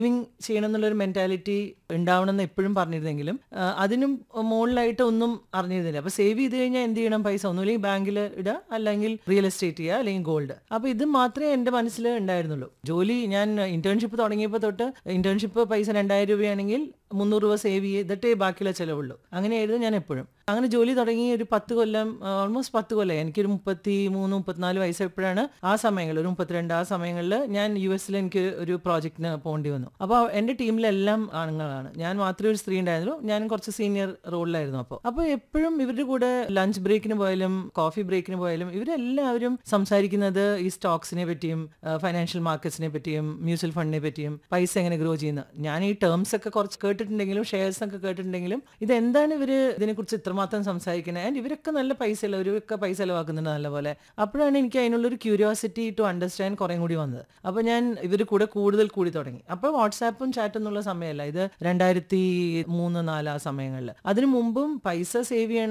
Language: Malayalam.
സേവിങ് ചെയ്യണം എന്നുള്ളൊരു മെന്റാലിറ്റി ഉണ്ടാവണമെന്ന് എപ്പോഴും പറഞ്ഞിരുന്നെങ്കിലും ആ, അതിനും മുകളിലായിട്ട് ഒന്നും അറിഞ്ഞിരുന്നില്ല അപ്പൊ സേവ് ചെയ്ത് കഴിഞ്ഞാൽ എന്ത് ചെയ്യണം പൈസ ഒന്നുമില്ലെങ്കിൽ ബാങ്കിൽ ഇടുക അല്ലെങ്കിൽ റിയൽ എസ്റ്റേറ്റ് ചെയ്യുക അല്ലെങ്കിൽ ഗോൾഡ് അപ്പൊ ഇത് മാത്രമേ എന്റെ മനസ്സിൽ ഉണ്ടായിരുന്നുള്ളൂ ജോലി ഞാൻ ഇന്റേൺഷിപ്പ് തുടങ്ങിയപ്പോൾ തൊട്ട് ഇന്റേൺഷിപ്പ് പൈസ രണ്ടായിരം രൂപയാണെങ്കിൽ മുന്നൂറ് രൂപ സേവ് ചെയ്തിട്ടേ ബാക്കിയുള്ള ചിലവുള്ളൂ അങ്ങനെയായിരുന്നു ഞാൻ എപ്പോഴും അങ്ങനെ ജോലി തുടങ്ങി ഒരു പത്ത് കൊല്ലം ഓൾമോസ്റ്റ് പത്ത് കൊല്ലം എനിക്കൊരു മുപ്പത്തി മൂന്ന് മുപ്പത്തിനാല് വയസ്സപ്പോഴാണ് ആ സമയങ്ങളിൽ ഒരു മുപ്പത്തിരണ്ട് ആ സമയങ്ങളിൽ ഞാൻ യു എസിൽ എനിക്ക് ഒരു പ്രോജക്റ്റിന് പോകേണ്ടി വന്നു അപ്പോൾ എൻ്റെ ടീമിലെല്ലാം ആണുങ്ങളാണ് ഞാൻ മാത്രമേ ഒരു സ്ത്രീ ഉണ്ടായിരുന്നുള്ളൂ ഞാൻ കുറച്ച് സീനിയർ റോളിലായിരുന്നു അപ്പോൾ അപ്പോൾ എപ്പോഴും ഇവരുടെ കൂടെ ലഞ്ച് ബ്രേക്കിന് പോയാലും കോഫി ബ്രേക്കിന് പോയാലും ഇവരെല്ലാവരും സംസാരിക്കുന്നത് ഈ സ്റ്റോക്സിനെ പറ്റിയും ഫൈനാൻഷ്യൽ മാർക്കറ്റ്സിനെ പറ്റിയും മ്യൂച്വൽ ഫണ്ടിനെ പറ്റിയും പൈസ എങ്ങനെ ഗ്രോ ചെയ്യുന്നത് ഞാൻ ഈ ടേംസ് ഒക്കെ കുറച്ച് കേട്ടിട്ടുണ്ടെങ്കിലും ഷെയർസ് ഒക്കെ കേട്ടിട്ടുണ്ടെങ്കിലും ഇതെന്താണ് ഇവര് ഇതിനെക്കുറിച്ച് ഇത്രമാത്രം സംസാരിക്കുന്നത് ആൻഡ് ഇവരൊക്കെ നല്ല പൈസ അല്ല ഇവരൊക്കെ പൈസ ചെലവാക്കുന്നുണ്ട് നല്ലപോലെ അപ്പോഴാണ് എനിക്ക് അതിനുള്ളൊരു ക്യൂരിയോസിറ്റി ടു അണ്ടർസ്റ്റാൻഡ് കുറേ കൂടി വന്നത് അപ്പോൾ ഞാൻ ഇവർ കൂടെ കൂടുതൽ കൂടി തുടങ്ങി അപ്പോൾ വാട്സാപ്പും ചാറ്റും എന്നുള്ള സമയമല്ല ഇത് രണ്ടായിരത്തി മൂന്ന് നാല് ആ സമയങ്ങളിൽ അതിനു മുമ്പും പൈസ സേവ് ചെയ്യണം